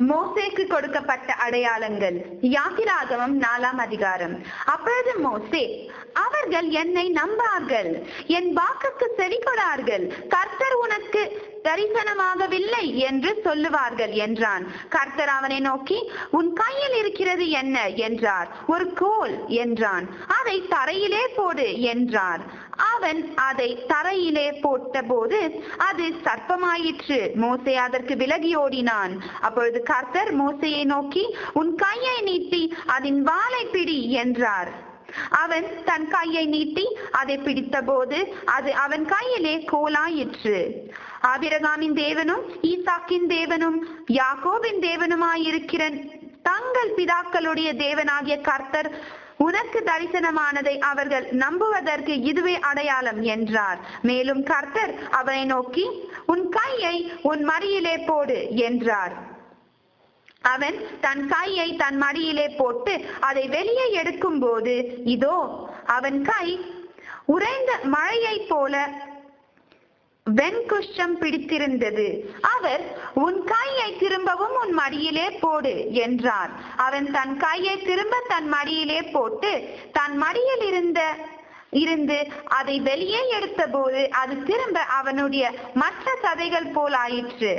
மோசேக்கு கொடுக்கப்பட்ட அடையாளங்கள் யாத்திராகமம் நாலாம் அதிகாரம் அப்பொழுது மோசே அவர்கள் என்னை நம்பார்கள் என் வாக்குக்கு செவிகொடார்கள் கர்த்தர் உனக்கு தரிசனமாகவில்லை என்று சொல்லுவார்கள் என்றான் கர்த்தர் அவனை நோக்கி உன் கையில் இருக்கிறது என்ன என்றார் ஒரு கோல் என்றான் அதை தரையிலே போடு என்றார் அவன் அதை தரையிலே போட்டபோது அது சர்ப்பமாயிற்று மோசே அதற்கு விலகி ஓடினான் அப்பொழுது கர்த்தர் மோசையை நோக்கி உன் கையை நீட்டி அதன் வாளை பிடி என்றார் அவன் தன் கையை நீட்டி அதை பிடித்தபோது அது அவன் கையிலே கோலாயிற்று ஆபிரகாமின் தேவனும் ஈசாக்கின் தேவனும் யாக்கோபின் தேவனுமாயிருக்கிற தங்கள் பிதாக்களுடைய தேவனாகிய கர்த்தர் உனக்கு தரிசனமானதை அவர்கள் நம்புவதற்கு இதுவே அடையாளம் என்றார் மேலும் கர்த்தர் அவனை நோக்கி உன் கையை உன் மடியிலே போடு என்றார் அவன் தன் கையை தன் மடியிலே போட்டு அதை வெளியே எடுக்கும் போது இதோ அவன் கை உறைந்த மழையைப் போல வெண்குஷ்டம் பிடித்திருந்தது அவர் உன் கையை திரும்பவும் உன் மடியிலே போடு என்றார் அவன் தன் கையை திரும்ப தன் மடியிலே போட்டு தன் மடியில் இருந்த இருந்து அதை வெளியே எடுத்தபோது அது திரும்ப அவனுடைய மற்ற சதைகள் போல் ஆயிற்று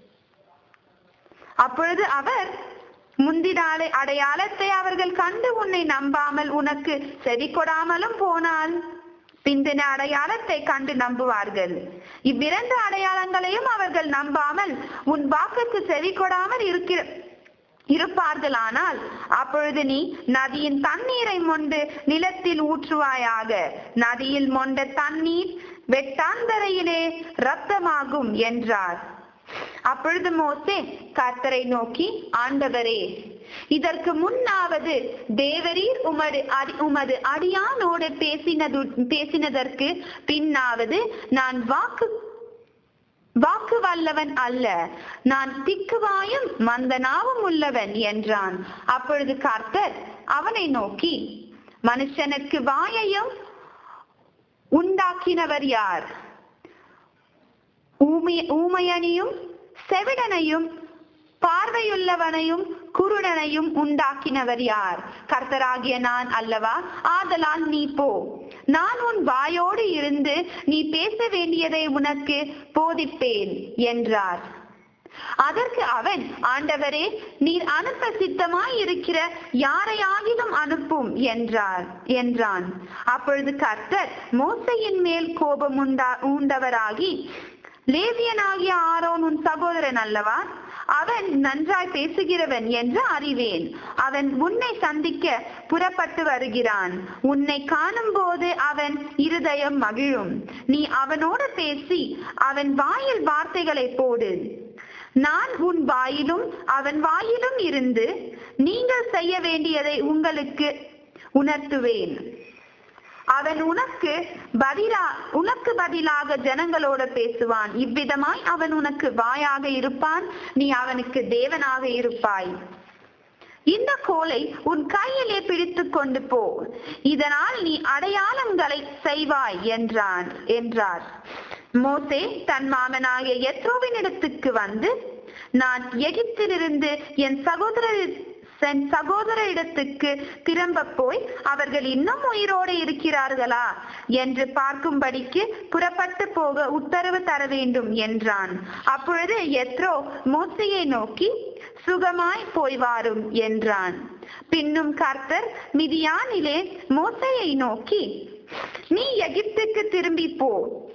அப்பொழுது அவர் முந்தினாலே அடையாளத்தை அவர்கள் கண்டு உன்னை நம்பாமல் உனக்கு செவி கொடாமலும் போனால் பிந்தின அடையாளத்தை கண்டு நம்புவார்கள் இவ்விரண்டு அடையாளங்களையும் அவர்கள் நம்பாமல் உன் வாக்குக்கு செவி கொடாமல் இருக்கிற இருப்பார்களானால் அப்பொழுது நீ நதியின் தண்ணீரை மொண்டு நிலத்தில் ஊற்றுவாயாக நதியில் மொண்ட தண்ணீர் வெட்டாந்தரையிலே ரத்தமாகும் என்றார் அப்பொழுது மோசே கர்த்தரை நோக்கி ஆண்டவரே இதற்கு முன்னாவது தேவரீர் உமது அடி உமது அடியானோடு பேசினது பேசினதற்கு பின்னாவது நான் வாக்கு வாக்கு வல்லவன் அல்ல நான் திக்குவாயும் மந்தனாவும் உள்ளவன் என்றான் அப்பொழுது கர்த்தர் அவனை நோக்கி மனுஷனுக்கு வாயையும் உண்டாக்கினவர் யார் ஊமை ஊமையனையும் செவிடனையும் பார்வையுள்ளவனையும் குருடனையும் உண்டாக்கினவர் யார் கர்த்தராகிய நான் அல்லவா ஆதலால் நீ போ நான் உன் வாயோடு இருந்து நீ பேச வேண்டியதை உனக்கு போதிப்பேன் என்றார் அதற்கு அவன் ஆண்டவரே நீர் அனுப்ப சித்தமாய் இருக்கிற யாரையாகிலும் அனுப்பும் என்றார் என்றான் அப்பொழுது கர்த்தர் மோசையின் மேல் கோபம் உண்டா உண்டவராகி லேவியனாகிய ஆரோன் உன் சகோதரன் அல்லவா அவன் நன்றாய் பேசுகிறவன் என்று அறிவேன் அவன் உன்னை சந்திக்க புறப்பட்டு வருகிறான் உன்னை காணும் போது அவன் இருதயம் மகிழும் நீ அவனோடு பேசி அவன் வாயில் வார்த்தைகளை போடு நான் உன் வாயிலும் அவன் வாயிலும் இருந்து நீங்கள் செய்ய வேண்டியதை உங்களுக்கு உணர்த்துவேன் அவன் உனக்கு பதிலா உனக்கு பதிலாக ஜனங்களோட பேசுவான் இவ்விதமாய் அவன் உனக்கு வாயாக இருப்பான் நீ அவனுக்கு தேவனாக இருப்பாய் இந்த கோலை உன் கையிலே பிடித்து கொண்டு போ இதனால் நீ அடையாளங்களை செய்வாய் என்றான் என்றார் மோசே தன் மாமனாகிய எத்ரோவின் இடத்துக்கு வந்து நான் எகிப்திலிருந்து என் சகோதரர் தன் சகோதர இடத்துக்கு திரும்ப போய் அவர்கள் இன்னும் உயிரோடு இருக்கிறார்களா என்று பார்க்கும்படிக்கு புறப்பட்டு போக உத்தரவு தர வேண்டும் என்றான் அப்பொழுது எத்ரோ மோசையை நோக்கி சுகமாய் போய் வாரும் என்றான் பின்னும் கர்த்தர் மிதியானிலே மோசையை நோக்கி நீ எகிப்துக்கு திரும்பி போ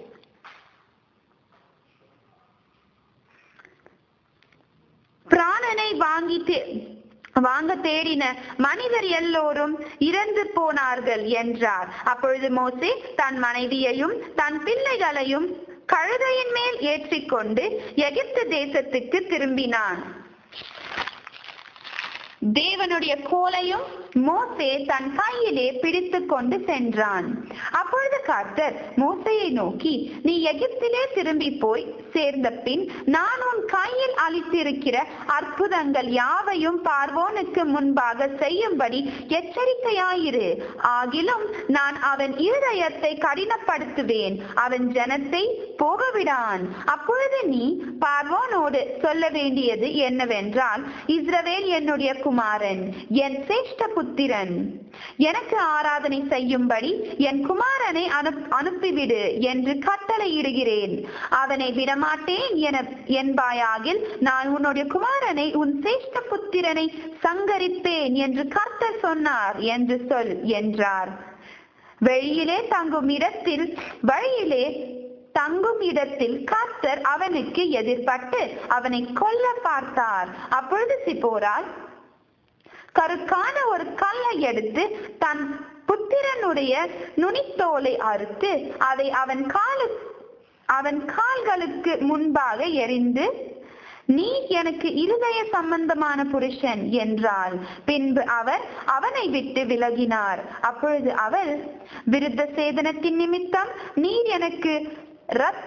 பிராணனை வாங்கி தே- வாங்க தேடின மனிதர் எல்லோரும் இறந்து போனார்கள் என்றார் அப்பொழுது மோசே தன் மனைவியையும் தன் பிள்ளைகளையும் கழுதையின் மேல் ஏற்றிக்கொண்டு எகிப்து தேசத்துக்கு திரும்பினான் தேவனுடைய கோலையும் மோசே தன் கையிலே பிடித்து கொண்டு சென்றான் அப்பொழுது கர்த்தர் மோசையை நோக்கி நீ எகிப்திலே திரும்பி போய் சேர்ந்த பின் நான் உன் கையில் அளித்திருக்கிற அற்புதங்கள் யாவையும் பார்வோனுக்கு முன்பாக செய்யும்படி எச்சரிக்கையாயிரு ஆகிலும் நான் அவன் இருதயத்தை கடினப்படுத்துவேன் அவன் ஜனத்தை போகவிடான் அப்பொழுது நீ பார்வோனோடு சொல்ல வேண்டியது என்னவென்றால் இஸ்ரவேல் என்னுடைய குமாரன் என் சேஷ்ட புத்திரன் எனக்கு ஆராதனை செய்யும்படி என் குமாரனை அனுப் அனுப்பிவிடு என்று கட்டளையிடுகிறேன் அவனை விடமாட்டேன் என என்பாயாகில் நான் உன்னுடைய குமாரனை உன் சேஷ்ட புத்திரனை சங்கரிப்பேன் என்று கர்த்தர் சொன்னார் என்று சொல் என்றார் வெளியிலே தங்கும் இடத்தில் வழியிலே தங்கும் இடத்தில் கர்த்தர் அவனுக்கு எதிர்பட்டு அவனை கொல்ல பார்த்தார் அப்பொழுது சிப்போரால் கருக்கான ஒரு கல்லை எடுத்து தன் புத்திரனுடைய நுனித்தோலை அறுத்து அதை அவன் காலு அவன் கால்களுக்கு முன்பாக எரிந்து நீ எனக்கு இருதய சம்பந்தமான புருஷன் என்றாள் பின்பு அவர் அவனை விட்டு விலகினார் அப்பொழுது அவள் விருத்த சேதனத்தின் நிமித்தம் நீர் எனக்கு ரத்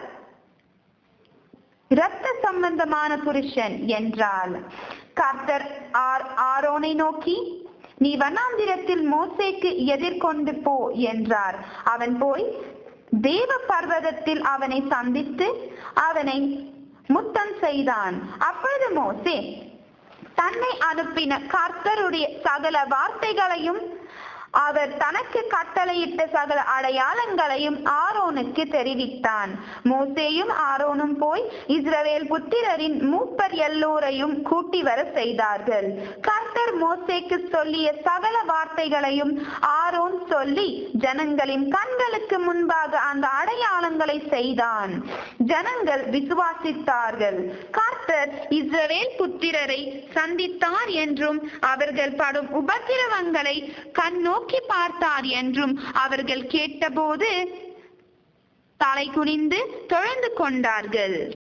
இரத்த சம்பந்தமான புருஷன் என்றாள் கர்த்தர் ஆர் ஆரோனை நோக்கி நீ வனாந்திரத்தில் மோசேக்கு எதிர்கொண்டு போ என்றார் அவன் போய் தேவ பர்வதத்தில் அவனை சந்தித்து அவனை முத்தம் செய்தான் அப்பொழுது மோசே தன்னை அனுப்பின கர்த்தருடைய சகல வார்த்தைகளையும் அவர் தனக்கு கட்டளையிட்ட சகல அடையாளங்களையும் ஆரோனுக்கு தெரிவித்தான் மோசேயும் ஆரோனும் போய் இஸ்ரவேல் புத்திரரின் மூப்பர் எல்லோரையும் கூட்டி வர செய்தார்கள் கர்த்தர் மோசேக்கு சொல்லிய சகல வார்த்தைகளையும் ஆரோன் சொல்லி ஜனங்களின் கண்களுக்கு முன்பாக அந்த அடையாளங்களை செய்தான் ஜனங்கள் விசுவாசித்தார்கள் கர்த்தர் இஸ்ரவேல் புத்திரரை சந்தித்தார் என்றும் அவர்கள் படும் உபத்திரவங்களை கண்ணோ நோக்கி பார்த்தார் என்றும் அவர்கள் கேட்டபோது தலை குனிந்து தொழுந்து கொண்டார்கள்